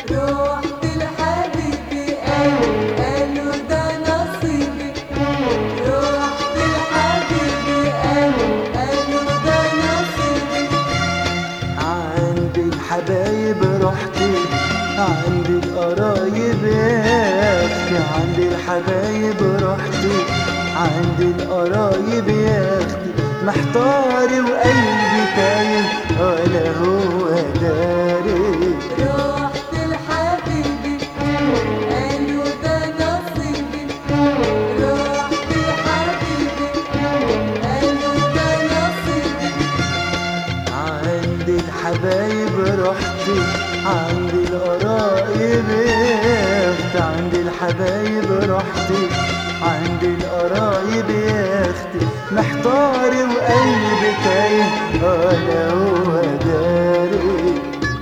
روحت لحبيبي قالوا قالوا ده نصيبي روحت لحبيبي قالوا قالوا ده نصيبي عند الحبايب رحتي عند القرايب يا اختي عند الحبايب رحتي عند القرايب يا اختي محتار وقلبي تايه ولا هو داري روحت لحبيبي قالوا ده نصيبي روحت لحبيبي قالوا ده نصيبي عند الحبايب رحتي عند القرايب يا اختي عند الحبايب رحتي عند القرايب يا اختي محتار وقلبي تايه ولا هو داري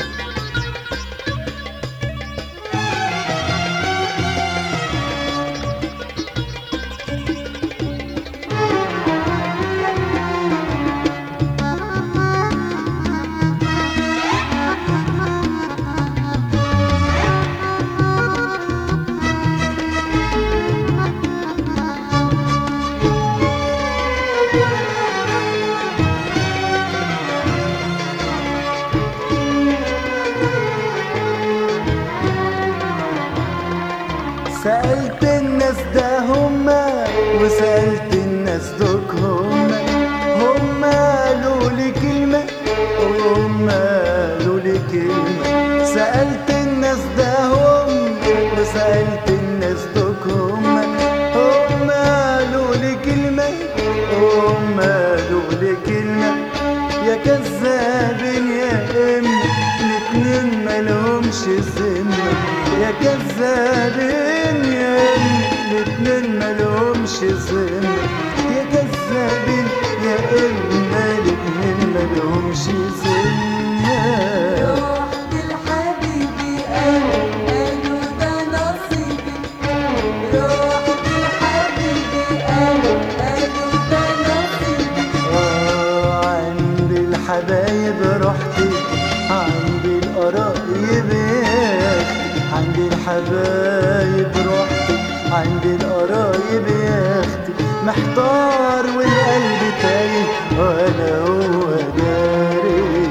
سألت الناس ده هما وسألت الناس دوك هما هما قالوا لي كلمة وهما قالوا لي كلمة سألت الناس ده هم وسألت الناس دوك هما هما قالوا لي كلمة وهما قالوا لي كلمة يا كذابين يا إما الاتنين مالهمش ذمة يا كذابين يا إما الاتنين مالهمش ذمة يا كذابين يا إما الاتنين مالهمش ذمة روحت لحبيبي قالوا قالوا ده نصيبي روحت لحبيبي قالوا قالوا ده نصيبي آه، عند الحبايب رحتي عند القرايب يا أختي عند الحبايب رحتي عند القرايب يا اختي محتار والقلب تايه ولا هو داري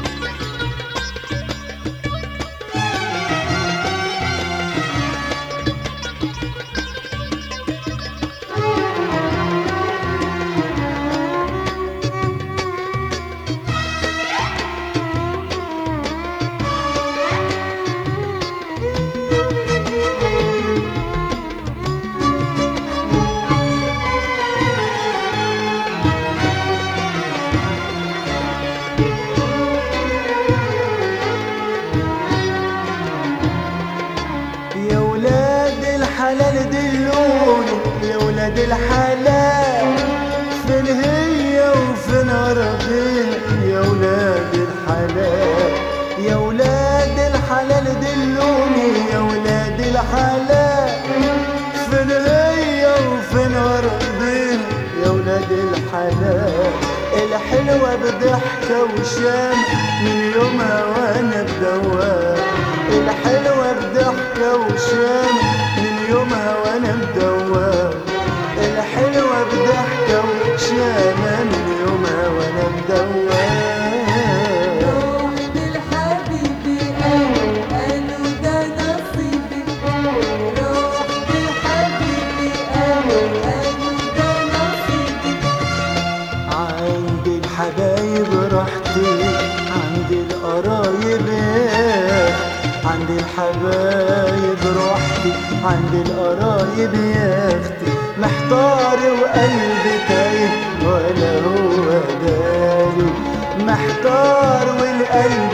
يا ولاد الحلال دلوني يا ولاد الحلال فين هي وفين أراضيها يا ولاد الحلال يا ولاد الحلال دلوني يا ولاد الحلال فين هي وفين أراضيها يا ولاد الحلال الحلوة بضحكة وشام من يومها وانا بدوام الحلوة بضحكة وشام من يومها وانا مدوام الحلوة بضحكة وشام من يومها وانا مدوام روحت لحبيبي قالوا قالوا ده نصيبي روحت لحبيبي قالوا قالوا ده نصيبي عند الحبايب رحتي عند القرايب يا أختي. عند الحبايب رحتي عند القرايب يا اختي محتار وقلبي تايه ولا هو داري محتار والقلب